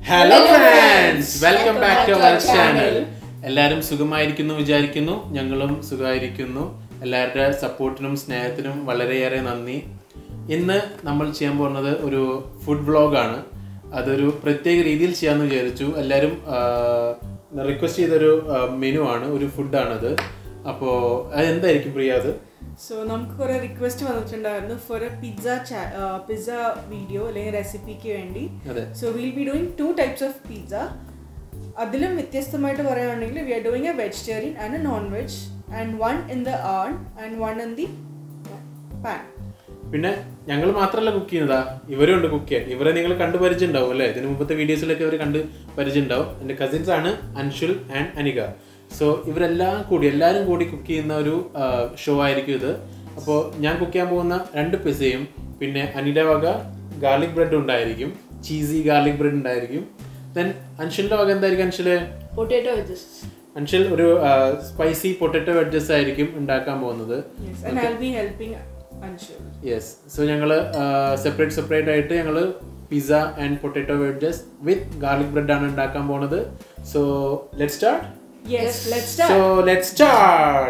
Hello friends welcome back to our channel എല്ലാവരും സുഖമായിരിക്കുന്നു വിചാരിക്കുന്നു ഞങ്ങളും സുഖമായിരിക്കുന്നു എല്ലാവരുടെ സപ്പോർട്ടിനും സ്നേഹത്തിനും വളരെയേറെ നന്ദി ഇന്ന് നമ്മൾ ചെയ്യാൻ പോകുന്നത് ഒരു ഫുഡ് വ്ളോഗാണ് അതൊരു പ്രത്യേക രീതിയിൽ ചെയ്യാമെന്ന് വിചാരിച്ചു എല്ലാവരും റിക്വസ്റ്റ് ചെയ്തൊരു മെനു ആണ് ഒരു ഫുഡാണത് അപ്പോൾ അതെന്തായിരിക്കും പ്രിയ അത് സോ നമുക്ക് കുറെ റിക്വസ്റ്റ് വന്നിട്ടുണ്ടായിരുന്നു for a pizza pizza video അല്ലെങ്കിൽ റെസിപ്പിക്ക് വേണ്ടി അതെ so will be doing two types of pizza അതിലും വ്യത്യസ്തമായിട്ട് പറയുകയാണെങ്കിൽ we are doing a vegetarian and a non veg and one in the oven and one in the pan പിന്നെ ഞങ്ങൾ മാത്രമല്ല കുക്ക് ചെയ്യുന്നതാ ഇവരും ഉണ്ട് കുക്ക് ചെയ്യാൻ ഇവരെ നിങ്ങൾ കണ്ടു പരിചയമുണ്ടാവും അല്ലേ ഇതിന് മുമ്പത്തെ വീഡിയോസിലൊക്കെ ഇവർ കണ്ട് പരിചയമുണ്ടാവും എൻ്റെ കസിൻസ് ആണ് അൻഷുൽ ആൻഡ് അനിക സോ ഇവരെല്ലാം കൂടി എല്ലാവരും കൂടി കുക്ക് ചെയ്യുന്ന ഒരു ഷോ ആയിരിക്കും ഇത് അപ്പോൾ ഞാൻ കുക്ക് ചെയ്യാൻ പോകുന്ന രണ്ട് പിസയും പിന്നെ അനിയുടെ വക ഗാർലിക് ബ്രെഡ് ഉണ്ടായിരിക്കും ചീസി ഗാർലിക് ബ്രെഡ് ഉണ്ടായിരിക്കും ദെൻ അൻഷുലിൻ്റെ വക എന്തായിരിക്കും അൻഷുല് പൊട്ടാറ്റോ വെജസ് അൻഷുൽ ഒരു സ്പൈസി പൊട്ടറ്റോ വെഡ്ജസ് ആയിരിക്കും ഉണ്ടാക്കാൻ പോകുന്നത് and I be helping Anshul yes so ഞങ്ങൾ സെപ്പറേറ്റ് സെപ്പറേറ്റ് ആയിട്ട് ഞങ്ങൾ pizza and potato wedges with garlic bread ആണ് ഉണ്ടാക്കാൻ പോണത് so let start yes let's so let start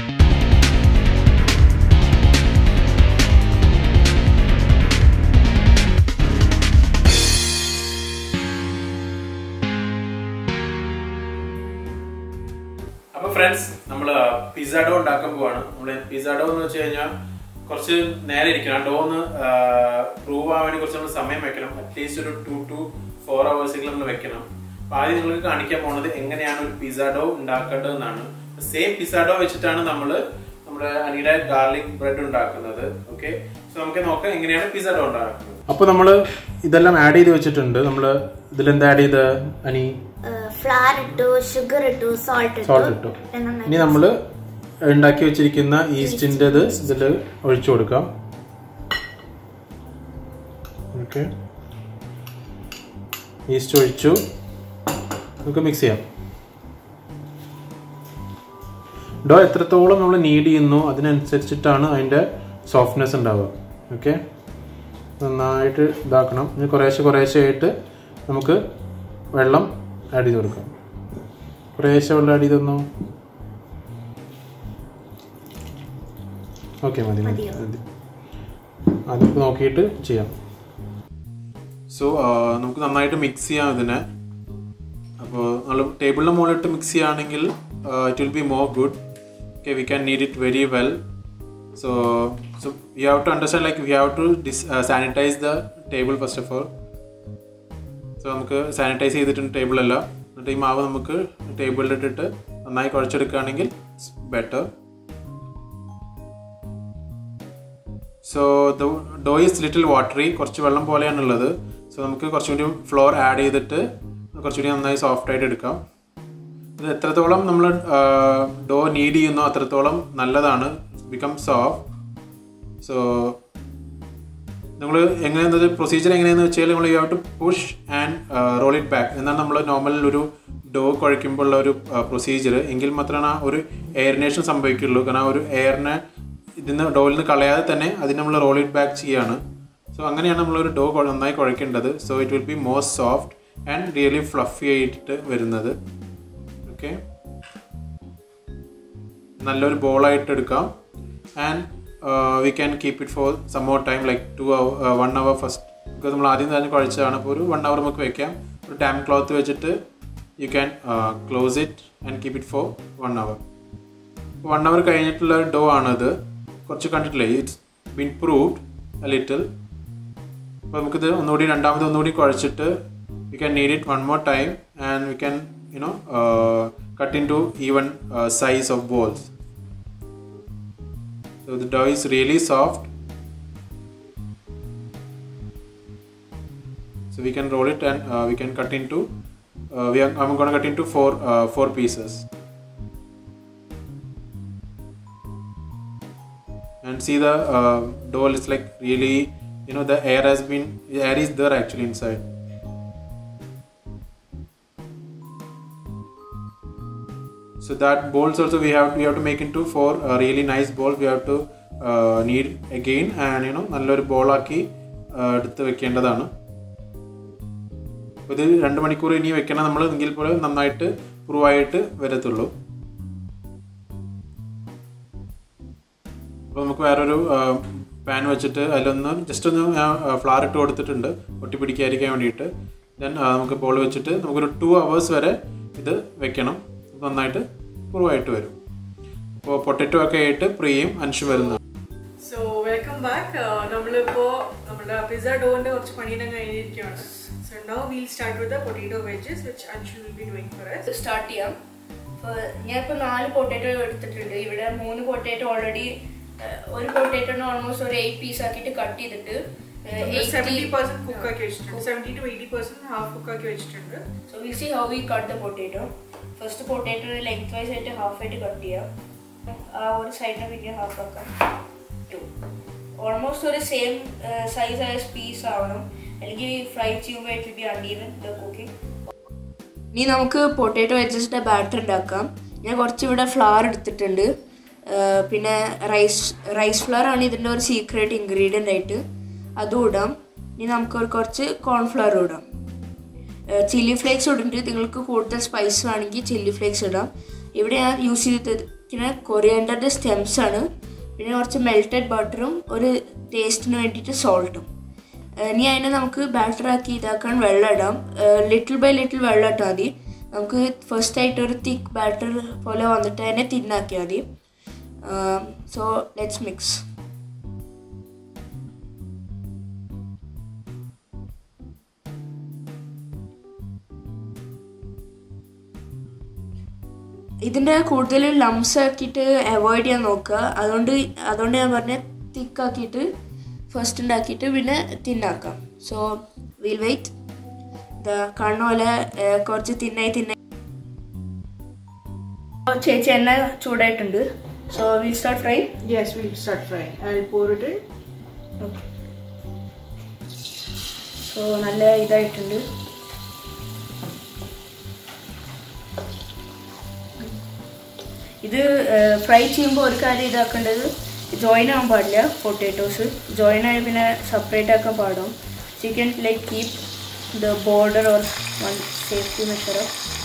അപ്പൊ ഫ്രണ്ട്സ് നമ്മൾ പിസ്സ ഡോ ഉണ്ടാക്കാൻ പോവാണ് നമ്മൾ പിസ്സ ഡോ എന്ന് വെച്ച് കഴിഞ്ഞാൽ കുറച്ച് നേരെ ഇരിക്കണം ഡോ ഒന്ന് പ്രൂവ് ആവാൻ വേണ്ടി കുറച്ച് നമ്മൾ സമയം വെക്കണം അറ്റ്ലീസ്റ്റ് ഒരു ടു ടു ഫോർ അവേഴ്സെങ്കിലും നമ്മൾ വെക്കണം അപ്പൊ ആദ്യം നിങ്ങൾക്ക് കാണിക്കാൻ പോകുന്നത് എങ്ങനെയാണ് ഒരു പിസ്സ ഡോ ഉണ്ടാക്കേണ്ടതെന്നാണ് സെയിം പിസ്സ ഡോ വെച്ചിട്ടാണ് നമ്മൾ നമ്മുടെ അനിയുടെ ഗാർലിക് ബ്രെഡ് ഉണ്ടാക്കുന്നത് ഓക്കെ സോ നമുക്ക് നോക്കാം എങ്ങനെയാണ് പിസ്സ ഡോ ഉണ്ടാക്കുന്നത് അപ്പൊ നമ്മൾ ഇതെല്ലാം ആഡ് ചെയ്ത് വെച്ചിട്ടുണ്ട് നമ്മൾ ഇതിലെന്താ ആഡ് ചെയ്ത് അനി ഫ്ലവർ ഇട്ടു ഷുഗർ ഇട്ടു സോൾട്ട് സോൾട്ട് ഇട്ടു ഇനി നമ്മൾ ഉണ്ടാക്കി വെച്ചിരിക്കുന്ന ഈസ്റ്റിൻ്റെ ഇത് ഇതിൽ ഒഴിച്ചു കൊടുക്കാം ഓക്കെ ഈസ്റ്റ് ഒഴിച്ചു നമുക്ക് മിക്സ് ചെയ്യാം ഡോ എത്രത്തോളം നമ്മൾ നീഡ് ചെയ്യുന്നു അതിനനുസരിച്ചിട്ടാണ് അതിൻ്റെ സോഫ്റ്റ്നെസ് ഉണ്ടാവുക ഓക്കെ നന്നായിട്ട് ഇതാക്കണം ഇനി കുറേശ്ശെ കുറേശ്ശെ ആയിട്ട് നമുക്ക് വെള്ളം ആഡ് ചെയ്ത് കൊടുക്കാം കുറേശ്ശെ വെള്ളം ആഡ് ചെയ്ത് തന്നോ ഓക്കെ മതി മതി മതി അതിപ്പോൾ നോക്കിയിട്ട് ചെയ്യാം സോ നമുക്ക് നന്നായിട്ട് മിക്സ് ചെയ്യാം ഇതിനെ അപ്പോൾ നമ്മൾ ടേബിളിൻ്റെ മുകളിലിട്ട് മിക്സ് ചെയ്യുകയാണെങ്കിൽ it will be more good okay we can knead it very well so so we have to understand like we have to dis sanitize the table first of all so നമുക്ക് sanitize ചെയ്തിട്ടുണ്ട് ടേബിളെല്ലാം എന്നിട്ട് ഈ മാവ് നമുക്ക് ടേബിളിലിട്ടിട്ട് നന്നായി കുഴച്ചെടുക്കുകയാണെങ്കിൽ better so the dough is little watery കുറച്ച് വെള്ളം പോലെയാണുള്ളത് സോ നമുക്ക് കുറച്ചുകൂടി ഫ്ലോർ ആഡ് ചെയ്തിട്ട് കുറച്ചുകൂടി നന്നായി സോഫ്റ്റ് ആയിട്ട് എടുക്കാം ഇത് എത്രത്തോളം നമ്മൾ ഡോ നീഡ് ചെയ്യുന്നോ അത്രത്തോളം നല്ലതാണ് ബിക്കം സോഫ്റ്റ് സോ നമ്മൾ എങ്ങനെയാണെന്നത് പ്രൊസീജിയർ എങ്ങനെയാണെന്ന് വെച്ചാൽ നമ്മൾ you have to push and roll it back എന്നാണ് നമ്മൾ നോർമൽ ഒരു ഡോ കുഴയ്ക്കുമ്പോൾ ഉള്ള ഒരു പ്രൊസീജിയർ എങ്കിൽ മാത്രമാണ് ആ ഒരു എയറിനേഷൻ സംഭവിക്കുള്ളൂ കാരണം ആ ഒരു എയറിനെ ഇതിന്ന് ഡോയിൽ നിന്ന് കളയാതെ തന്നെ അതിന് നമ്മൾ റോൾ ഇറ്റ് ബാക്ക് ചെയ്യാണ് സോ അങ്ങനെയാണ് നമ്മളൊരു ഡോ നന്നായി കുഴക്കേണ്ടത് so it will be more soft and really fluffy ആയിട്ട് വരുന്നത് ഓക്കെ നല്ലൊരു ബോളായിട്ട് എടുക്കാം and we can keep it for some more time like to one hour first because നമ്മൾ ആദ്യം തന്നെ കുഴച്ചതാണ് അപ്പോൾ ഒരു വൺ അവർ നമുക്ക് വെക്കാം ഒരു ടൈം ക്ലോത്ത് വെച്ചിട്ട് you can close it and keep it for one hour one hour കഴിഞ്ഞിട്ടുള്ള ഡോ ആണത് കുറച്ച് കണ്ടിട്ടില്ലേ it's been proved a little അപ്പോൾ നമുക്കിത് ഒന്നുകൂടി രണ്ടാമത് ഒന്നുകൂടി കുഴച്ചിട്ട് we can knead it one more time and we can you know cut into even size of balls So the dough is really soft. So we can roll it and uh, we can cut into. Uh, we are, I'm going to cut into four uh, four pieces. And see the uh, dough is like really, you know, the air has been air is there actually inside. so that bowls also we have we have to make into four uh, really nice balls we have to uh, need again and you know നല്ലൊരു ബോളാക്കി എടുത്ത് വെക്കേണ്ടതാണ് ഇത് രണ്ട് മണിക്കൂർ ഇനി വെക്കണം നമ്മൾ എങ്കിൽ പോലും നന്നായിട്ട് പ്രൂവായിട്ട് വരത്തുള്ളൂ അപ്പോൾ നമുക്ക് വേറൊരു പാൻ വെച്ചിട്ട് അതിലൊന്ന് ജസ്റ്റ് ഒന്ന് ഞാൻ ഫ്ലവർ ഇട്ട് കൊടുത്തിട്ടുണ്ട് ഒട്ടി പിടിക്കാതിരിക്കാൻ വേണ്ടിയിട്ട് ദെൻ നമുക്ക് ബോൾ വെച്ചിട്ട് നമുക്കൊരു ടു അവേഴ്സ് വരെ ഇത് വെക്കണം നന്നായിട്ട് പ്രൂവായിട്ട് വരും അപ്പോൾ പൊട്ടറ്റോ ഒക്കെ ആയിട്ട് പ്രിയയും അൻഷും വരുന്നത് സോ വെൽക്കം ബാക്ക് നമ്മളിപ്പോൾ നമ്മുടെ പിസ്സ ഡോന്റെ കുറച്ച് പണിയെല്ലാം കഴിഞ്ഞിരിക്കുകയാണ് so now we'll start with potato wedges which Anshu will be doing for us start ചെയ്യാം ഞാൻ ഇപ്പോൾ നാല് പൊട്ടേറ്റോ എടുത്തിട്ടുണ്ട് ഇവിടെ മൂന്ന് പൊട്ടേറ്റോ ഓൾറെഡി ഒരു പൊട്ടേറ്റോനെ ഓൾമോസ്റ്റ് ഒരു എയ്റ്റ് പീസ് ആക്കിയിട്ട് കട്ട് ചെയ്തിട്ട് സെവൻറ്റി പെർസെന്റ് കുക്ക് ആക്കി വെച്ചിട്ടുണ്ട് seventy to eighty percent half cook ആക്കി വെച്ചിട്ടുണ്ട് so we see how we cut the potato first potato length wise ആയിട്ട് ഹാഫ് ആയിട്ട് കട്ട് ചെയ്യാം ആ ഒരു സൈഡിനെ പിന്നെ ഹാഫ് ആക്കാം ടു ഓൾമോസ്റ്റ് ഒരു സെയിം സൈസ് ആയ പീസ് ആവണം അല്ലെങ്കിൽ ഫ്രൈ ചെയ്യുമ്പോൾ it will be uneven the cooking ഇനി നമുക്ക് പൊട്ടാറ്റോ വെച്ചിട്ട് ബാറ്റർ ഉണ്ടാക്കാം ഞാൻ കുറച്ച് ഇവിടെ ഫ്ലവർ എടുത്തിട്ടുണ്ട് ആ, പിന്നെ റൈസ് റൈസ് ഫ്ലവർ ആണ് ഇതിൻ്റെ ഒരു സീക്രട്ട് ഇൻഗ്രീഡിയൻ്റ് ആയിട്ട് അതും ഇടാം ഇനി നമുക്ക് ഒരു കുറച്ച് കോൺഫ്ലവർ ഇടാം ചില്ലി ഫ്ലേക്സ് ഇട്ടിട്ട് നിങ്ങൾക്ക് കൂടുതൽ സ്പൈസ് വേണമെങ്കിൽ ചില്ലി ഫ്ലേക്സ് ഇടാം ഇവിടെ ഞാൻ യൂസ് ചെയ്തിരിക്കുന്ന കൊറിയൻഡറിൻ്റെ സ്റ്റെംസ് ആണ് പിന്നെ കുറച്ച് മെൽറ്റഡ് ബട്ടറും ഒരു ടേസ്റ്റിന് വേണ്ടിയിട്ട് സോൾട്ടും ഇനി അതിനെ നമുക്ക് ബാറ്റർ ആക്കി ഇതാക്കാൻ വെള്ളം ഇടാം ലിറ്റിൽ ബൈ ലിറ്റിൽ വെള്ളം ഇട്ടാൽ മതി നമുക്ക് ഫസ്റ്റ് ആയിട്ട് ഒരു തിക്ക് ബാറ്റർ പോലെ വന്നിട്ട് അതിനെ തിന്നാക്കിയാൽ മതി സോ ലെറ്റ്സ് മിക്സ് ഇതിൻ്റെ കൂടുതൽ ലംസ് ആക്കിയിട്ട് അവോയ്ഡ് ചെയ്യാൻ നോക്കുക അതുകൊണ്ട് അതുകൊണ്ട് ഞാൻ പറഞ്ഞ തിക്കാക്കിയിട്ട് ഫസ്റ്റ് ഉണ്ടാക്കിയിട്ട് പിന്നെ തിന്നാക്കാം സോ വിൽ വെയിറ്റ് ഇതാ കണ്ണ പോലെ ഏർ, കുറച്ച് തിന്നായി തിന്നായി ചേച്ചി എണ്ണ ചൂടായിട്ടുണ്ട് so will start fry Yes, we'll start frying. I'll pour it in. So നല്ല ഇതായിട്ടുണ്ട് ഇത് ഫ്രൈ ചെയ്യുമ്പോൾ ഒരു കാര്യം ഇതാക്കേണ്ടത് ജോയിൻ ആവാൻ പാടില്ല പൊട്ടാറ്റോസ് ജോയിൻ ആയി പിന്നെ സെപ്പറേറ്റ് ആക്കാൻ പാടും chicken like keep the border or one safety measure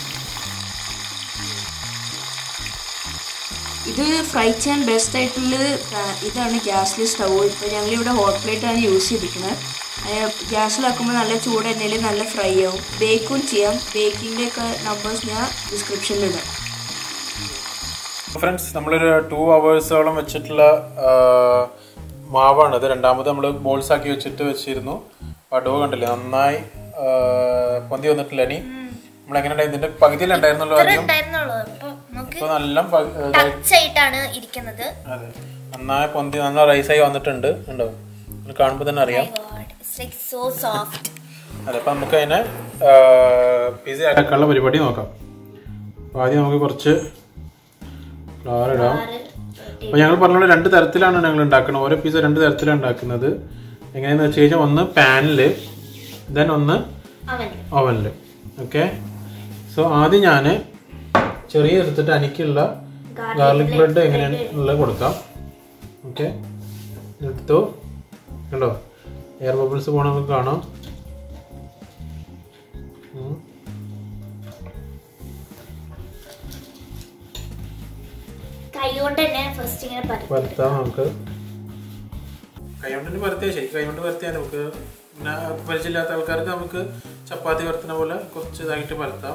ഇത് ഫ്രൈ ചെയ്യാൻ ബെസ്റ്റ് ആയിട്ടുള്ളത് ആ, ഇതാണ് ഗ്യാസിൽ സ്റ്റൗ ഇപ്പോൾ ഞങ്ങളിവിടെ ഹോട്ട് പ്ലേറ്റ് ആണ് യൂസ് ചെയ്തിരിക്കുന്നത് ഗ്യാസിലാക്കുമ്പോൾ നല്ല ചൂട് എണ്ണയിൽ നല്ല ഫ്രൈ ആവും ബേക്കും ചെയ്യാം ബേക്കിൻ്റെ ഒക്കെ നമ്പേഴ്സ് ഞാൻ ഡിസ്ക്രിപ്ഷനിൽ ഇടാം ഫ്രണ്ട്സ് നമ്മളൊരു ടു അവേഴ്സോളം വെച്ചിട്ടുള്ള ആ, മാവാണ് ഇത് രണ്ടാമത് നമ്മൾ ബോൾസ് ആക്കി വെച്ചിട്ട് വെച്ചിരുന്നു ഡോ കണ്ടില്ലേ നന്നായി ആ, പൊന്തി വന്നിട്ടില്ല ഇനി നമ്മൾ എങ്ങനെ ഇതിന്റെ പകുതിയിലുണ്ടായിരുന്നല്ലോ ആദ്യം ഉണ്ടായിരുന്നുള്ളൂ അപ്പൊ നമുക്ക് ഇപ്പൊ നല്ല പ- ഇതായി- ടച്ച് ആയിട്ടാണ് ഇരിക്കുന്നത് അതെ നന്നായി പൊന്തി നല്ല റൈസായി വന്നിട്ടുണ്ട് ഉണ്ടോ ഇത് കാണുമ്പോൾ തന്നെ അറിയാം സോ സോഫ്റ്റ് അതെ അപ്പം നമുക്ക് അതിനെ പിസ ആക്കാനുള്ള പരിപാടി നോക്കാം അപ്പോൾ ആദ്യം നമുക്ക് കുറച്ച് ഫ്ലവർ ഇടാം അപ്പോൾ ഞങ്ങൾ പറഞ്ഞ രണ്ട് തരത്തിലാണ് ഞങ്ങൾ ഉണ്ടാക്കുന്നത് ഓരോ പിസ രണ്ട് തരത്തിലാണ് ഉണ്ടാക്കുന്നത് എങ്ങനെയാണെന്ന് വെച്ച് കഴിഞ്ഞാൽ ഒന്ന് പാനിൽ ദെൻ ഒന്ന് അവൻ ഓവനിൽ ഓക്കെ സോ ആദ്യം ഞാൻ ചെറിയ എടുത്തിട്ട് എനിക്കുള്ള ഗാർലിക് ബ്രെഡ് എങ്ങനെയാണ് ഉള്ളത് കൊടുക്കാം ഓക്കെ എടുത്തു കണ്ടോ എയർ ബബിൾസ് പോണ നമുക്ക് കാണാം ഉം. കൈ കൊണ്ട് തന്നെ ഫസ്റ്റ് ഇങ്ങനെ പരത്തി പരത്താം നമുക്ക് കൈകൊണ്ടിന് പരത്തിയാൽ ശരി കൈകൊണ്ട് പരത്തിയാൽ നമുക്ക് പിന്നെ പരിചയമില്ലാത്ത ആൾക്കാർക്ക് നമുക്ക് ചപ്പാത്തി പരത്തുന്ന പോലെ കുറച്ച് ഇതായിട്ട് പരത്താം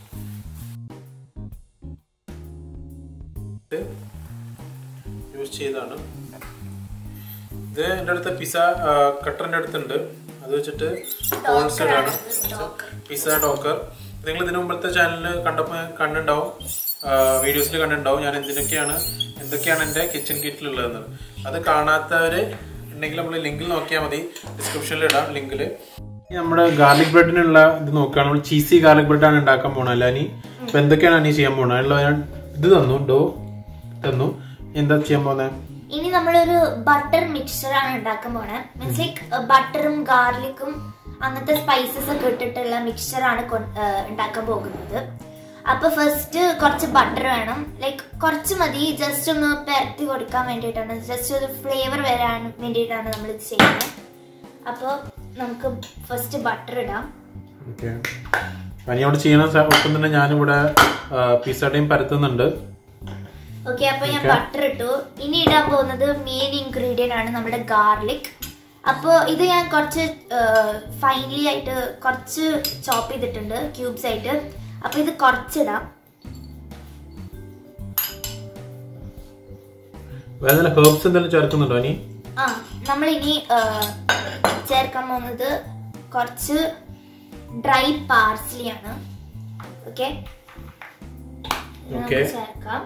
യൂസ് ചെയ്താണ് ഇത് എൻ്റെ അടുത്ത് പിസ കട്ടറിൻ്റെ അടുത്തുണ്ട് അത് വെച്ചിട്ട് ഹോൾസ് ഇടാണ് പിസ ഡോക്കർ നിങ്ങൾ ഇതിനു മുമ്പത്തെ ചാനലിൽ കണ്ടപ്പോൾ കണ്ടിട്ടുണ്ടാവും വീഡിയോസിൽ കണ്ടിട്ടുണ്ടാവും ഞാൻ എന്തിനൊക്കെയാണ് എന്തൊക്കെയാണ് എൻ്റെ കിച്ചൺ കിറ്റിലുള്ളതെന്ന് അത് കാണാത്തവര് ഉണ്ടെങ്കിൽ നമ്മൾ ലിങ്കിൽ നോക്കിയാൽ മതി ഡിസ്ക്രിപ്ഷനിൽ ഇടാം ലിങ്കിൽ നമ്മുടെ ഗാർലിക് ബ്രെഡിനുള്ള ഇത് നോക്കുകയാണ് നമ്മൾ ചീസി ഗാർലിക് ബ്രെഡാണ് ഉണ്ടാക്കാൻ പോണത് അല്ല അനി ഇപ്പൊ എന്തൊക്കെയാണ് അനി ചെയ്യാൻ പോണത് അതിനുള്ള ഞാൻ ഇത് തന്നു ഡോ തന്നു എന്താ ചെയ്യാൻ പോകുന്നത് ഇനി നമ്മളൊരു ബട്ടർ മിക്സർ ആണ് ഉണ്ടാക്കാൻ പോണേ മീൻസ് ലൈക്ക് ബട്ടറും ഗാർലിക്കും അങ്ങനത്തെ സ്പൈസസ് ഒക്കെ ഇട്ടിട്ടുള്ള മിക്സർ ആണ് കൊ- ആ, ഉണ്ടാക്കാൻ പോകുന്നത് അപ്പൊ ഫസ്റ്റ് കുറച്ച് ബട്ടർ വേണം ലൈക്ക് കുറച്ച് മതി ജസ്റ്റ് ഒന്ന് പെരട്ടി കൊടുക്കാൻ വേണ്ടിയിട്ടാണ് ജസ്റ്റ് ഒരു ഫ്ലേവർ വരാൻ വേണ്ടിയിട്ടാണ് നമ്മൾ ഇത് ചെയ്യുന്നത് അപ്പോൾ നമുക്ക് ഫസ്റ്റ് ബട്ടർ ഇടാം ഓക്കെ പനിയോട് ചെയ്യണ സ- ഒപ്പം തന്നെ ഞാനിവിടെ പിസ്സയുടെയും പരത്തുന്നുണ്ട് ഓക്കെ അപ്പൊ ഞാൻ Okay. ബട്ടർ ഇട്ടു ഇനി ഇടാൻ പോകുന്നത് മെയിൻ ഇൻഗ്രീഡിയന്റ് ആണ് നമ്മുടെ ഗാർലിക് അപ്പോൾ ഇത് ഞാൻ കുറച്ച് ഫൈനലി ആയിട്ട് കുറച്ച് ചോപ്പ് ചെയ്തിട്ടുണ്ട് ക്യൂബ്സ് ആയിട്ട് അപ്പൊ ഇത് കുറച്ചിടാം വേറെ ഹെർബ്സ് എന്തെങ്കിലും ചേർക്കുന്നുണ്ടോ ഇനി ആ നമ്മൾ ഇനി ചേർക്കാൻ പോകുന്നത് കുറച്ച് ഡ്രൈ പാർസ്ലി ആണ് ഓക്കെ Okay. ചേർക്കാം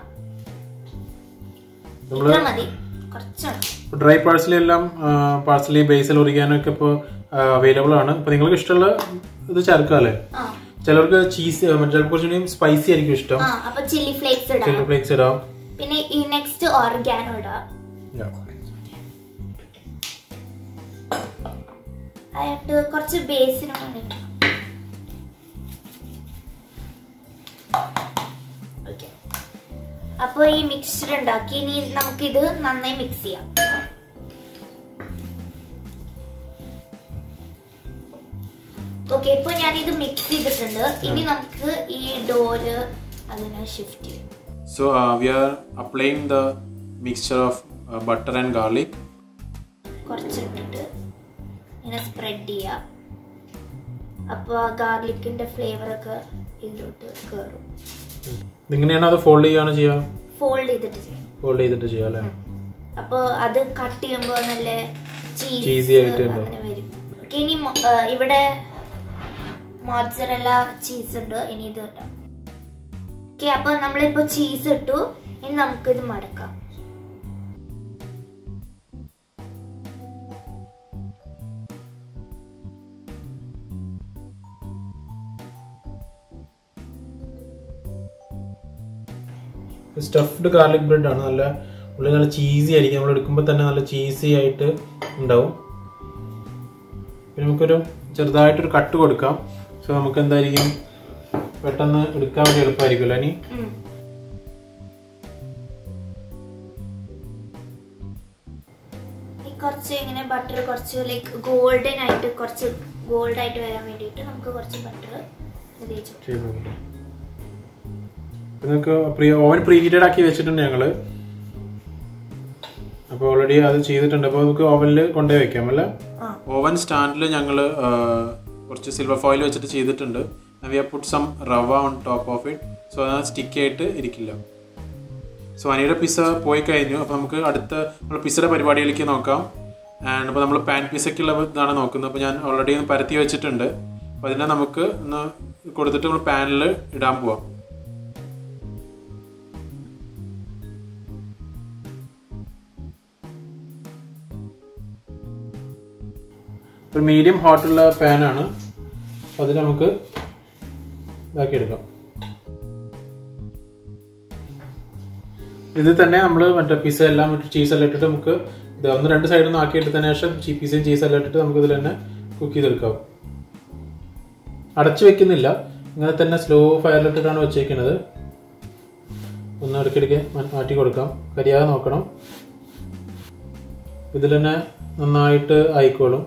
നമ്മള് ഇത്ര മതി കുറച്ചാണ് ഡ്രൈ പാഴ്സലി എല്ലാം പാഴ്സലി ബേസിൽ ഒറിഗാനോ ഒക്കെ ഇപ്പോൾ അവൈലബിൾ ആണ് അപ്പോൾ നിങ്ങൾക്ക് ഇഷ്ടമുള്ള ഇത് ചേർക്കാം അല്ലേ ആ ചിലർക്ക് ചീസ് ചിലപ്പോൾ കുറച്ചുകൂടി സ്പൈസി ആയിരിക്കും ഇഷ്ടം ആ അപ്പൊ ചില്ലി ഫ്ലേക്സ് ഇടാം ചില്ലി ഫ്ലേക്സ് ഇടാം പിന്നെ ഈ നെക്സ്റ്റ് ഓർഗാനോ ഇടാം ആയിട്ട് കുറച്ച് ബേസിന് വേണ്ടി ഓക്കെ അപ്പോൾ ഈ മിക്സ്ചർ ഉണ്ടാക്കി ഇനി നമുക്കിത് നന്നായി മിക്സ് ചെയ്യാം ഓക്കെ ഇപ്പൊ ഞാനിത് മിക്സ് ചെയ്തിട്ടുണ്ട് ഇനി നമുക്ക് ഈ ഡോര് അതിനെ ഷിഫ്റ്റ് ചെയ്യാം So uh, we are applying the mixture of uh, butter and garlic. കുറച്ചിട്ടിട്ട് ഇങ്ങനെ സ്പ്രെഡ് ചെയ്യാം അപ്പോൾ ആ ഗാർലിക്കിന്റെ ഫ്ലേവർ ഒക്കെ ഇതിലോട്ട് കയറും ഇങ്ങനെയാണ് അത് ഫോൾഡ് ചെയ്യാണ് ചെയ്യുക ഫോൾഡ് ചെയ്തിട്ട് ചെയ്യാം ഫോൾഡ് ചെയ്തിട്ട് ചെയ്യുക അല്ലേ അപ്പോൾ അത് കട്ട് ചെയ്യുമ്പോൾ നല്ല Cheesy ചീസ് ആയിട്ട് ഉണ്ടാവും. അങ്ങനെ വരും ഓക്കെ ഇനി മൊ- ആ, ഇവിടെ മോഡ്സറല്ല ചീസ് ഉണ്ട് ഇനി ഇത് ഇടാം ഓക്കെ അപ്പോൾ നമ്മളിപ്പോൾ ചീസ് ഇട്ടു ഇനി നമുക്കിത് മടക്കാം സ്റ്റഫ്ഡ് ഗാർലിക് ബ്രെഡ് ആണ് നല്ല ഉള്ളിൽ നല്ല ചീസി ആയിരിക്കും നമ്മൾ എടുക്കുമ്പോൾ തന്നെ നല്ല ചീസി ആയിട്ട് ഉണ്ടാവും പിന്നെ നമുക്കൊരു ചെറുതായിട്ടൊരു കട്ട് കൊടുക്കാം സോ നമുക്ക് എന്തായിരിക്കും പെട്ടെന്ന് എടുക്കാൻ വേണ്ടി എളുപ്പമായിരിക്കുമല്ലോ ഇനി ഉം. ഈ കുറച്ച് ഇങ്ങനെ ബട്ടർ കുറച്ച് ലൈക്ക് ഗോൾഡൻ ആയിട്ട് കുറച്ച് ഗോൾഡ് ആയിട്ട് വരാൻ വേണ്ടിയിട്ട് നമുക്ക് കുറച്ച് ബട്ടർ തേച്ചു ചെയ്ത് നോക്കട്ടെ നിങ്ങൾക്ക് പ്രീ ഓവൻ പ്രീ ഹീറ്റഡ് ആക്കി വെച്ചിട്ടുണ്ട് ഞങ്ങള് അപ്പോൾ ഓൾറെഡി അത് ചെയ്തിട്ടുണ്ട് അപ്പോൾ നമുക്ക് ഓവനിൽ കൊണ്ടുപോയി വെക്കാം അല്ലേ ആ ഓവൻ സ്റ്റാൻഡിൽ ഞങ്ങൾ കുറച്ച് സിൽവർ ഫോയിൽ വെച്ചിട്ട് ചെയ്തിട്ടുണ്ട് we have put some rava on top of it so അത് സ്റ്റിക്ക് ആയിട്ട് ഇരിക്കില്ല സോ അനിയുടെ പിസ്സ പോയി കഴിഞ്ഞു അപ്പോൾ നമുക്ക് അടുത്ത നമ്മൾ പിസ്സയുടെ പരിപാടിയിലേക്ക് നോക്കാം ആൻഡ് അപ്പോൾ നമ്മൾ പാൻ പിസ്സയ്ക്കുള്ള ഇതാണ് നോക്കുന്നത് അപ്പോൾ ഞാൻ ഓൾറെഡി ഒന്ന് പരത്തി വെച്ചിട്ടുണ്ട് അപ്പോൾ അതിനെ നമുക്ക് ഒന്ന് കൊടുത്തിട്ട് നമ്മൾ പാനിൽ ഇടാൻ പോവാം ഒരു മീഡിയം ഹോട്ടുള്ള പാനാണ് അപ്പോൾ അതിൽ നമുക്ക് ഇതാക്കി എടുക്കാം ഇത് തന്നെ നമ്മൾ മറ്റേ പിസ്സ എല്ലാം ഇട്ട് ചീസ് എല്ലാം ഇട്ടിട്ട് നമുക്ക് ഇത് ഒന്ന് രണ്ട് സൈഡിൽ നിന്ന് ആക്കി എടുത്തതിന് ശേഷം ചീ പിസയും ചീസ് എല്ലാം ഇട്ടിട്ട് നമുക്ക് ഇതിൽ തന്നെ കുക്ക് ചെയ്തെടുക്കാം അടച്ചു വെക്കുന്നില്ല ഇങ്ങനെ തന്നെ സ്ലോ ഫയറിലിട്ടിട്ടാണ് വെച്ചേക്കുന്നത് ഒന്ന് ഇടയ്ക്കിടയ്ക്ക് മാ- മാറ്റി കൊടുക്കാം കരിയാതെ നോക്കണം ഇതിൽ തന്നെ നന്നായിട്ട് ആയിക്കോളും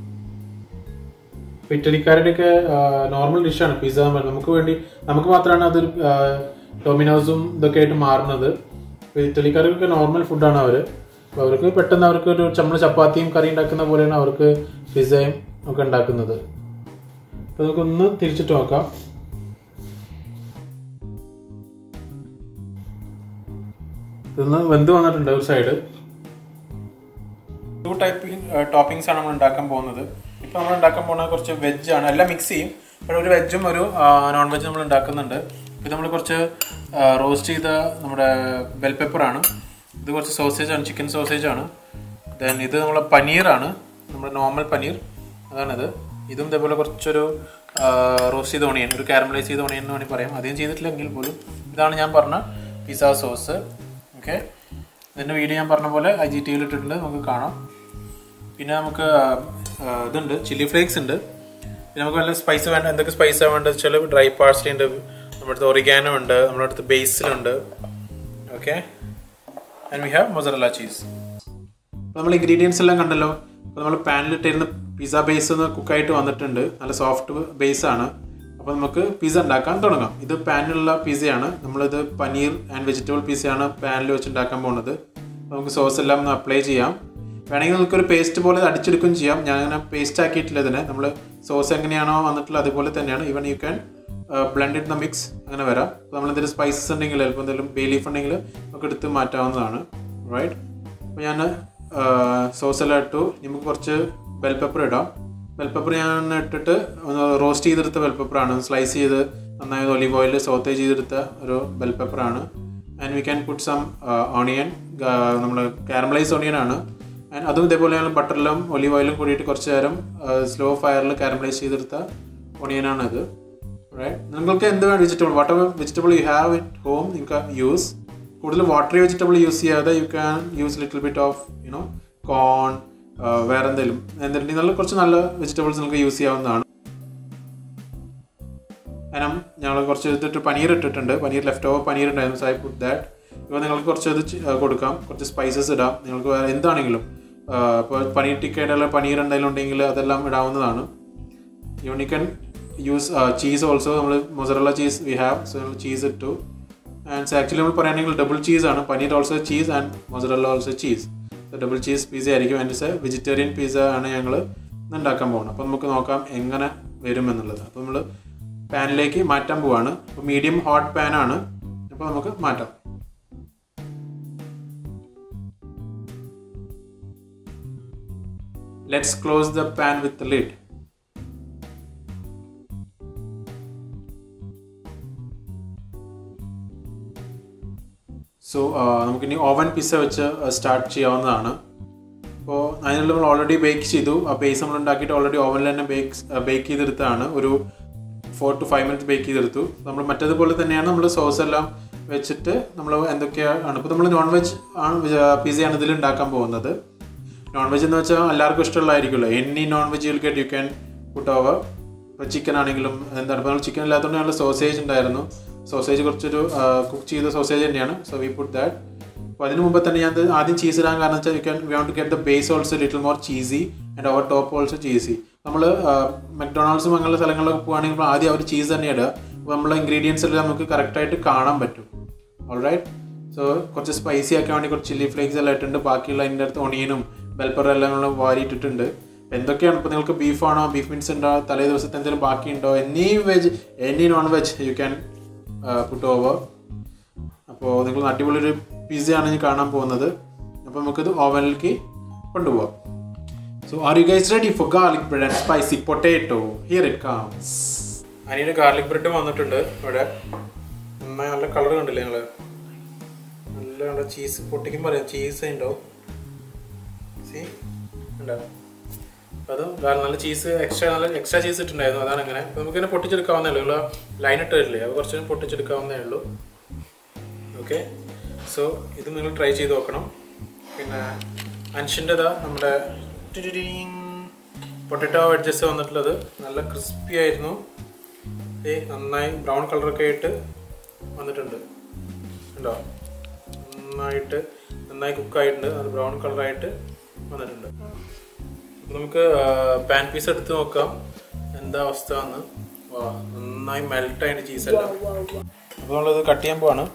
ഇപ്പൊ ഇറ്റലിക്കാരുടെയൊക്കെ നോർമൽ ഡിഷാണ് പിസ്സ എന്ന് പറയുന്നത് നമുക്ക് വേണ്ടി നമുക്ക് മാത്രമാണ് അതൊരു ഡൊമിനോസും ഇതൊക്കെ ആയിട്ട് മാറുന്നത് ഇപ്പൊ ഇറ്റലിക്കാർക്കൊക്കെ നോർമൽ ഫുഡാണ് അവര് അപ്പൊ അവർക്ക് പെട്ടെന്ന് അവർക്ക് ഒരു നമ്മൾ ചപ്പാത്തിയും കറി ഉണ്ടാക്കുന്ന പോലെയാണ് അവർക്ക് പിസ്സയും ഒക്കെ ഉണ്ടാക്കുന്നത് അപ്പൊ നമുക്കൊന്ന് തിരിച്ചിട്ട് നോക്കാം ഇതൊന്ന് വെന്ത് വന്നിട്ടുണ്ട് ഒരു സൈഡ് ടു ടൈപ്പ് ടോപ്പിംഗ്സ് ആണ് നമ്മൾ ഉണ്ടാക്കാൻ പോകുന്നത് ഇപ്പൊ നമ്മൾ ഉണ്ടാക്കാൻ പോകുന്നത് കുറച്ച് വെജ് ആണ് എല്ലാം മിക്സ് ചെയ്യും പക്ഷേ ഒരു വെജും ഒരു നോൺ വെജ് നമ്മൾ ഉണ്ടാക്കുന്നുണ്ട് ഇത് നമ്മൾ കുറച്ച് റോസ്റ്റ് ചെയ്ത നമ്മുടെ ബെൽ പെപ്പർ ആണ് ഇത് കുറച്ച് സോസേജ് ആണ് ചിക്കൻ സോസേജ് ആണ് ദെൻ ഇത് നമ്മളെ പനീറാണ് നമ്മുടെ നോർമൽ പനീർ അതാണിത് ഇതും ഇതേപോലെ കുറച്ചൊരു റോസ്റ്റ് ചെയ്ത ഓണിയൻ ഒരു കാരമലൈസ് ചെയ്ത ഓണിയൻ എന്ന് വേണമെങ്കിൽ പറയാം അധികം ചെയ്തിട്ടില്ലെങ്കിൽ പോലും ഇതാണ് ഞാൻ പറഞ്ഞ പിസ്സ സോസ് ഓക്കെ ഇതിൻ്റെ വീഡിയോ ഞാൻ പറഞ്ഞ പോലെ ഐ ജി ടി വിയിൽ ഇട്ടിട്ടുണ്ട് നമുക്ക് കാണാം പിന്നെ നമുക്ക് ആ, ഇതുണ്ട് ചില്ലി ഫ്ലേക്സ് ഉണ്ട് പിന്നെ നമുക്ക് വല്ല സ്പൈസ് വേണ്ട എന്തൊക്കെ സ്പൈസാണ് വേണ്ടത് വെച്ചാൽ ഡ്രൈ പാർസ്ലി ഉണ്ട് നമ്മുടെ അടുത്ത് ഒറിഗാനോ ഉണ്ട് നമ്മുടെ അടുത്ത് ബേസിലുണ്ട് okay and we have mozzarella cheese നമ്മൾ ഇൻഗ്രീഡിയൻസ് എല്ലാം കണ്ടല്ലോ അപ്പോൾ നമ്മൾ പാനിലിട്ടിരുന്ന് പിസ്സ ബേസ് ഒന്ന് കുക്കായിട്ട് വന്നിട്ടുണ്ട് നല്ല സോഫ്റ്റ് ബേസ് ആണ് അപ്പോൾ നമുക്ക് പിസ്സ ഉണ്ടാക്കാൻ തുടങ്ങാം ഇത് പാനിലുള്ള പിസ്സയാണ് നമ്മളിത് പനീർ ആൻഡ് വെജിറ്റബിൾ പിസ്സയാണ് പാനിൽ വെച്ച് ഉണ്ടാക്കാൻ പോകുന്നത് അപ്പോൾ നമുക്ക് സോസ് എല്ലാം ഒന്ന് അപ്ലൈ ചെയ്യാം വേണമെങ്കിൽ നമുക്കൊരു പേസ്റ്റ് പോലെ ഇത് അടിച്ചെടുക്കുകയും ചെയ്യാം ഞാൻ അങ്ങനെ പേസ്റ്റ് ആക്കിയിട്ടില്ല ഇതിനെ നമ്മൾ സോസ് എങ്ങനെയാണോ വന്നിട്ടുള്ളത് അതുപോലെ തന്നെയാണ് even you can blend in the mix അങ്ങനെ വരാം അപ്പോൾ നമ്മൾ എന്തെങ്കിലും സ്പൈസസ് ഉണ്ടെങ്കിൽ ചിലപ്പോൾ എന്തെങ്കിലും ബേ ലീഫ് ഉണ്ടെങ്കിൽ നമുക്ക് എടുത്ത് മാറ്റാവുന്നതാണ് റൈറ്റ് അപ്പോൾ ഞാൻ സോസ് എല്ലാം ഇട്ടു നമുക്ക് കുറച്ച് ബെൽ പെപ്പർ ഇടാം ബെൽ പെപ്പർ ഞാൻ ഇട്ടിട്ട് ഒന്ന് റോസ്റ്റ് ചെയ്തെടുത്ത ബെൽ പെപ്പറാണ് സ്ലൈസ് ചെയ്ത് നന്നായി ഒലിവ് ഓയിൽ സോത്തേ ചെയ്തെടുത്ത ഒരു ബെൽ പെപ്പറാണ് and we can put some onion നമ്മൾ കാരമലൈസ് ഓണിയൻ ആണ് ആൻഡ് അതും ഇതേപോലെ ഞങ്ങൾ ബട്ടറിലും ഒലിവ് ഓയിലും കൂടിയിട്ട് കുറച്ച് നേരം സ്ലോ ഫയറിൽ കാരമലൈസ് ചെയ്തെടുത്ത ഓണിയനാണ് ഇത് റൈറ്റ് നിങ്ങൾക്ക് എന്ത് വേണം vegetable whatever vegetable you have it home നിങ്ങൾക്ക് യൂസ് കൂടുതൽ വാട്ടറി വെജിറ്റബിൾ യൂസ് ചെയ്യാതെ you can use little bit of you know corn വേറെ എന്തെങ്കിലും എന്തെങ്കിലും നല്ല കുറച്ച് നല്ല വെജിറ്റബിൾസ് നിങ്ങൾക്ക് യൂസ് ചെയ്യാവുന്നതാണ് കാരണം ഞങ്ങൾ കുറച്ച് ഇതിട്ട് പനീർ ഇട്ടിട്ടുണ്ട് പനീർ ലെഫ്റ്റ് ഓവർ പനീർ ഉണ്ടായിരുന്നു സോ ഐ പുട്ട് ദാറ്റ് ഇപ്പോൾ നിങ്ങൾക്ക് കുറച്ച് ഇത് ചി- ആ, കൊടുക്കാം കുറച്ച് സ്പൈസസ് ഇടാം നിങ്ങൾക്ക് വേറെ എന്താണെങ്കിലും ഇപ്പോൾ പനീർ ടിക്കറ്റുള്ള പനീർ എന്തെങ്കിലും ഉണ്ടെങ്കിൽ അതെല്ലാം ഇടാവുന്നതാണ് even you can use cheese also നമ്മൾ mozzarella cheese we have so നമ്മൾ ചീസ് ഇട്ടു ആൻഡ് ആക്ച്വലി നമ്മൾ പറയുകയാണെങ്കിൽ ഡബിൾ ചീസ് ആണ് paneer also cheese and mozzarella also cheese double cheese pizza ആയിരിക്കും and it's a vegetarian pizza ആണ് ഞങ്ങൾ ഇന്ന് ഉണ്ടാക്കാൻ പോകുന്നത് അപ്പോൾ നമുക്ക് നോക്കാം എങ്ങനെ വരും എന്നുള്ളത് അപ്പോൾ നമ്മൾ പാനിലേക്ക് മാറ്റാൻ പോവാണ് അപ്പോൾ മീഡിയം ഹോട്ട് പാൻ ആണ് അപ്പോൾ നമുക്ക് മാറ്റാം let's close the pan with lid so നമുക്കിനി ഓവൻ പിസ്സ വെച്ച് സ്റ്റാർട്ട് ചെയ്യാവുന്നതാണ് അപ്പോൾ അതിനുള്ള നമ്മൾ ഓൾറെഡി ബേക്ക് ചെയ്തു ആ ബേസ് നമ്മൾ ഉണ്ടാക്കിയിട്ട് ഓൾറെഡി ഓവനിൽ തന്നെ ബേക്ക് ബേക്ക് ചെയ്തെടുത്താണ് ഒരു four to five minutes bake ചെയ്തെടുത്തു നമ്മൾ മറ്റേതുപോലെ തന്നെയാണ് നമ്മൾ സോസ് എല്ലാം വെച്ചിട്ട് നമ്മൾ എന്തൊക്കെയാണ് ഇപ്പോൾ നമ്മൾ നോൺ വെജ് ആണ് പിസ്സയാണ് ഇതിൽ ഉണ്ടാക്കാൻ പോകുന്നത് നോൺ വെജ് എന്ന് വെച്ചാൽ എല്ലാവർക്കും ഇഷ്ടമുള്ളതായിരിക്കുമല്ലോ any non veg you'll get you can put over ഇപ്പോൾ ചിക്കൻ ആണെങ്കിലും എന്താണ് ഇപ്പോൾ നമ്മൾ ചിക്കൻ ഇല്ലാത്തതുകൊണ്ട് ഞങ്ങൾ സോസേജ് ഉണ്ടായിരുന്നു സോസേജ് കുറച്ചൊരു കുക്ക് ചെയ്ത സോസേജ് തന്നെയാണ് സോ വി പുട്ട് ദാറ്റ് അപ്പോൾ അതിന് മുമ്പ് തന്നെ ഞാൻ ഇത് ആദ്യം ചീസ് ഇടാൻ കാരണം വെച്ചാൽ you can we want to get the base also little more cheesy and our top also cheesy നമ്മൾ മക്ഡൊണാൾഡ്സും അങ്ങനെയുള്ള സ്ഥലങ്ങളിലൊക്കെ പോകുകയാണെങ്കിൽ നമ്മൾ ആദ്യം അവർ ചീസ് തന്നെ ഇടുക അപ്പോൾ നമ്മളെ ഇൻഗ്രീഡിയൻസ് എല്ലാം നമുക്ക് കറക്റ്റായിട്ട് കാണാൻ പറ്റും ഓൾറൈറ്റ് സോ കുറച്ച് സ്പൈസി ആക്കാൻ വേണ്ടി കുറച്ച് ചില്ലി ഫ്ലേക്സ് എല്ലാം ഇട്ടിട്ടുണ്ട് ബാക്കിയുള്ള അതിൻ്റെ അടുത്ത് ഒണിയനും ബെൽപ്പറും എല്ലാം നമ്മൾ വാരിയിട്ടിട്ടുണ്ട് അപ്പോൾ എന്തൊക്കെയാണ് ഇപ്പോൾ നിങ്ങൾക്ക് ബീഫാണോ ബീഫ് മീൻസ് ഉണ്ടോ തലേ ദിവസത്തെ എന്തെങ്കിലും ബാക്കിയുണ്ടോ any veg any non veg you can put over അപ്പോൾ നിങ്ങൾ അടിപൊളി ഒരു പിസ്സയാണ് ഞാൻ കാണാൻ പോകുന്നത് അപ്പോൾ നമുക്കിത് ഓവനിലേക്ക് കൊണ്ടുപോകാം so are you guys ready for garlic bread and spicy potato here it comes അനിയുടെ ഗാർലിക് ബ്രെഡ് വന്നിട്ടുണ്ട് ഇവിടെ നന്നായി നല്ല കളർ കണ്ടില്ലേ ഞങ്ങൾ നല്ല നല്ല ചീസ് പൊട്ടിക്കും പറയാം ചീസ് ഉണ്ടോ സി ഉണ്ടോ അപ്പോൾ അത് ഗാ- നല്ല ചീസ് എക്സ്ട്രാ നല്ല എക്സ്ട്രാ ചീസ് ഇട്ടുണ്ടായിരുന്നു അതാണ് അങ്ങനെ അപ്പോൾ നമുക്കിങ്ങനെ പൊട്ടിച്ചെടുക്കാവുന്നേ ഉള്ളൂ നിങ്ങൾ ലൈൻ ഇട്ട് തരില്ലേ അത് കുറച്ച് പൊട്ടിച്ചെടുക്കാവുന്നേ ഉള്ളൂ ഓക്കെ സോ ഇത് നിങ്ങൾ ട്രൈ ചെയ്ത് നോക്കണം പിന്നെ അൻഷിൻ്റെതാ നമ്മുടെ പൊട്ടറ്റോ വെഡ്ജസ് വന്നിട്ടുള്ളത് നല്ല ക്രിസ്പി ആയിരുന്നു ഏ നന്നായി ബ്രൗൺ കളറൊക്കെ ആയിട്ട് വന്നിട്ടുണ്ട് ഉണ്ടോ നന്നായിട്ട് നന്നായി കുക്കായിട്ടുണ്ട് അത് ബ്രൗൺ കളറായിട്ട് വന്നിട്ടുണ്ട് അപ്പൊ നമുക്ക് പാൻ പീസ് എടുത്ത് നോക്കാം എന്താ അവസ്ഥ എന്ന് വാ നന്നായി മെൽറ്റ് ആയിട്ട് ചീസെല്ലാം അപ്പോൾ നമ്മളിത് കട്ട് ചെയ്യാൻ പോവാണ്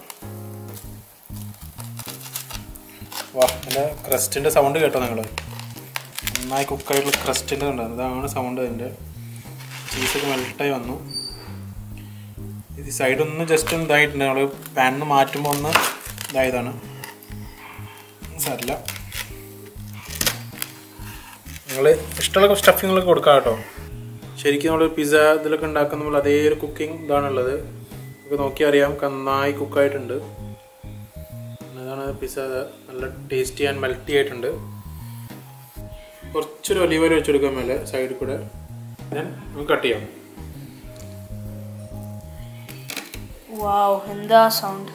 വാ എൻ്റെ ക്രസ്റ്റിൻ്റെ സൗണ്ട് കേട്ടോ നിങ്ങൾ നന്നായി കുക്കായിട്ടുള്ള ക്രസ്റ്റിൻ്റെ ഉണ്ട് ഇതാണ് സൗണ്ട് അതിൻ്റെ ചീസൊക്കെ മെൽട്ടായി വന്നു ഇത് സൈഡ് ഒന്ന് ജസ്റ്റ് ഒന്ന് ഇതായിട്ടുണ്ട് നമ്മൾ പാനിൽ നിന്ന് മാറ്റുമ്പോൾ ഒന്ന് ഇതായതാണ് സാരില്ല നിങ്ങൾ ഇഷ്ടമുള്ള സ്റ്റഫിങ്ങളൊക്കെ കൊടുക്കാം കേട്ടോ ശരിക്കും നമ്മൾ പിസ്സ ഇതിലൊക്കെ ഉണ്ടാക്കുന്ന നമ്മൾ അതേ ഒരു കുക്കിംഗ് ഇതാണുള്ളത് നമുക്ക് നോക്കി അറിയാം നന്നായി കുക്കായിട്ടുണ്ട് അതാണ് പിസ്സ നല്ല ടേസ്റ്റി ആൻഡ് മെൽറ്റി ആയിട്ടുണ്ട് കുറച്ചൊരു ഒലിവ് ഓയിൽ വെച്ചെടുക്കാൻ മേലെ സൈഡിൽ കൂടെ ഞാൻ നമുക്ക് കട്ട് ചെയ്യാം വാവ് എന്താ സൗണ്ട്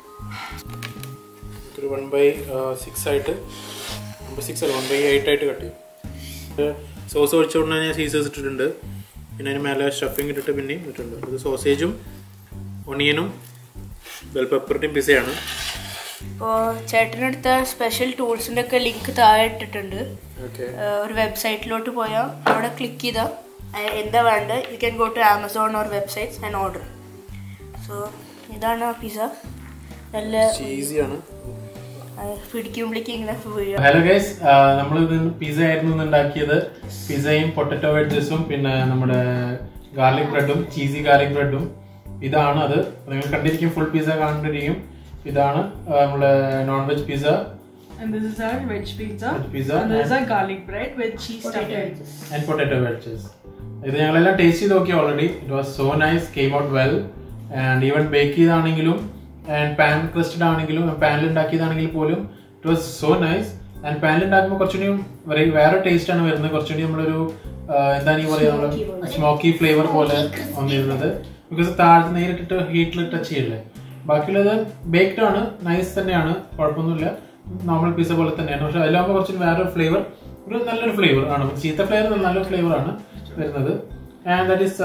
ഒരു വൺ ബൈ സിക്സ് ആയിട്ട് വൺ ബൈ സിക്സ് അല്ല വൺ ബൈ എയ്റ്റ് ആയിട്ട് കട്ട് ചെയ്യും സോസ് ഒഴിച്ചുകൊണ്ട് ഞാൻ സീസേഴ്സ് ഇട്ടിട്ടുണ്ട് പിന്നെ അതിന് മേലെ സ്റ്റഫിങ് ഇട്ടിട്ട് പിന്നെയും ഇട്ടിട്ടുണ്ട് ഇത് സോസേജും ഒണിയനും ബെൽ പെപ്പറിൻ്റെയും പിസയാണ് ഇപ്പോൾ ചേട്ടനെടുത്ത സ്പെഷ്യൽ ടൂൾസിൻ്റെ ഒക്കെ ലിങ്ക് താഴെ ഇട്ടിട്ടുണ്ട് ഓക്കെ ഏഹ് ഒരു വെബ്സൈറ്റിലോട്ട് പോയാൽ അവിടെ ക്ലിക്ക് ചെയ്താൽ അഹ് എന്താ വേണ്ടത് you can go to Amazon or websites and order so ഇതാണ് ആ പിസ്സ നല്ല ചീസിയാണ് അഹ് പിടിക്കുമ്പോഴേക്കും ഇങ്ങനെ വീഴുക ഹലോ ഗൈസ് നമ്മൾ പിസ്സ ആയിരുന്നു ഇന്ന് ഉണ്ടാക്കിയത് പിസ്സയും പൊട്ടറ്റോ വെഡ്ജസും പിന്നെ നമ്മുടെ ഗാർലിക് ബ്രെഡും ചീസി ഗാർലിക് ബ്രെഡും ഇതാണ് അത് നിങ്ങൾ കണ്ടിരിക്കും ഫുൾ പിസ്സ കണ്ടിരിക്കും ഇതാണ് ആ, നമ്മുടെ non veg pizza And this is our veg pizza. Veg pizza And this is and- our garlic bread with cheese stuffed Potato and potato wedges ഇത് ഞങ്ങളെല്ലാം ടേസ്റ്റ് ചെയ്ത് നോക്കി already it was so nice came out well and even bake ചെയ്താണെങ്കിലും and pan crusted ആണെങ്കിലും പാനിൽ ഉണ്ടാക്കിയതാണെങ്കിൽ പോലും it was so nice and പാനിൽ ഉണ്ടാക്കുമ്പോൾ കുറച്ചുകൂടി very- വേറെ ടേസ്റ്റ് ആണ് വരുന്നത് കുറച്ചുകൂടി നമ്മളൊരു ആ, എന്താണ് ഈ പറയുക നമ്മള് സ്മോക്കി ഫ്ലേവർ പോലെ വന്നിരുന്നത് ബിക്കോസ് താഴത്ത് നേരിട്ടിട്ട് ഹീറ്റിൽ ടച്ച് ചെയ്യില്ലേ ബാക്കിയുള്ളത് ബേക്ക്ഡ് ആണ് നൈസ് തന്നെയാണ് കുഴപ്പമൊന്നുമില്ല നോർമൽ പിസ്സ പോലെ തന്നെയാണ് പക്ഷെ അതിലാകുമ്പോൾ കുറച്ചും വേറെ ഫ്ലേവർ ഒരു നല്ലൊരു ഫ്ലേവർ ആണ് ചീത്ത ഫ്ലേവർ നല്ലൊരു ഫ്ലേവർ ആണ് വരുന്നത് ആൻഡ് ദാറ്റ് ഈസ്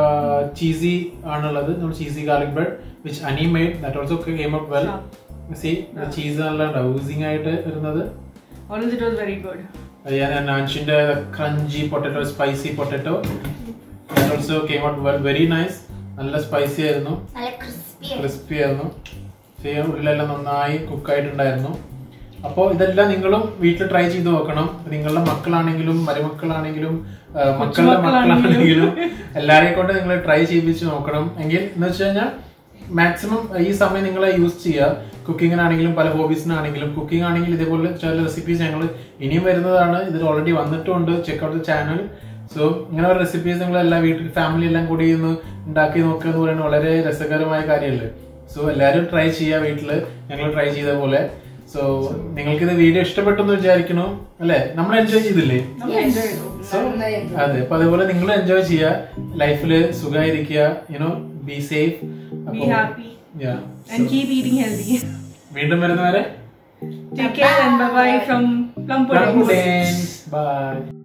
ചീസി ആണുള്ളത് നമ്മൾ cheesy garlic bread which Ani made that also came up well see cheese നല്ല ഡൗസിങ് ആയിട്ട് വരുന്നത് All of it was very good. നാൻഷിന്റെ crunchy potato spicy potato that also came out well very nice നല്ല spicy ആയിരുന്നു നല്ല crispy crispy ആയിരുന്നു ചെയ്യാൻ ഉള്ളിലെല്ലാം നന്നായി കുക്കായിട്ടുണ്ടായിരുന്നു അപ്പോൾ ഇതെല്ലാം നിങ്ങളും വീട്ടിൽ ട്രൈ ചെയ്ത് നോക്കണം നിങ്ങളുടെ മക്കളാണെങ്കിലും മരുമക്കളാണെങ്കിലും ആ, മക്കളുടെ മക്കളാണെങ്കിലും എല്ലാരെയും കൊണ്ട് നിങ്ങൾ ട്രൈ ചെയ്യിപ്പിച്ച് നോക്കണം എങ്കിൽ എന്ന് വെച്ച് കഴിഞ്ഞാൽ മാക്സിമം ഈ സമയം നിങ്ങൾ യൂസ് ചെയ്യുക കുക്കിങ്ങിനാണെങ്കിലും പല ഹോബീസിനാണെങ്കിലും കുക്കിംഗ് ആണെങ്കിൽ ഇതേപോലെ ചില റെസിപ്പീസ് ഞങ്ങൾ ഇനിയും വരുന്നതാണ് ഇതിൽ ഓൾറെഡി വന്നിട്ടുണ്ട് ചെക്കൗട്ട് ചാനൽ സോ ഇങ്ങനെ ഒരു റെസിപ്പീസ് നിങ്ങൾ എല്ലാ വീട്ടിൽ ഫാമിലി എല്ലാം കൂടി ഒന്ന് ഉണ്ടാക്കി നോക്കുക എന്ന് പറയുന്നത് വളരെ രസകരമായ കാര്യമല്ലേ സോ എല്ലാവരും ട്രൈ ചെയ്യുക വീട്ടില് ഞങ്ങൾ ട്രൈ ചെയ്ത പോലെ സോ നിങ്ങൾക്ക് ഇത് വീഡിയോ ഇഷ്ടപ്പെട്ടു എന്ന് വിചാരിക്കണു അല്ലെ നമ്മൾ എൻജോയ് ചെയ്തില്ലേ സോ അതെ അപ്പൊ അതേപോലെ നിങ്ങൾ എൻജോയ് ചെയ്യുക ലൈഫില് സുഖമായിരിക്കുക you know be safe Be happy and keep eating healthy. വീണ്ടും വരുന്നവരെ Take care and bye bye from Plum Pudding. By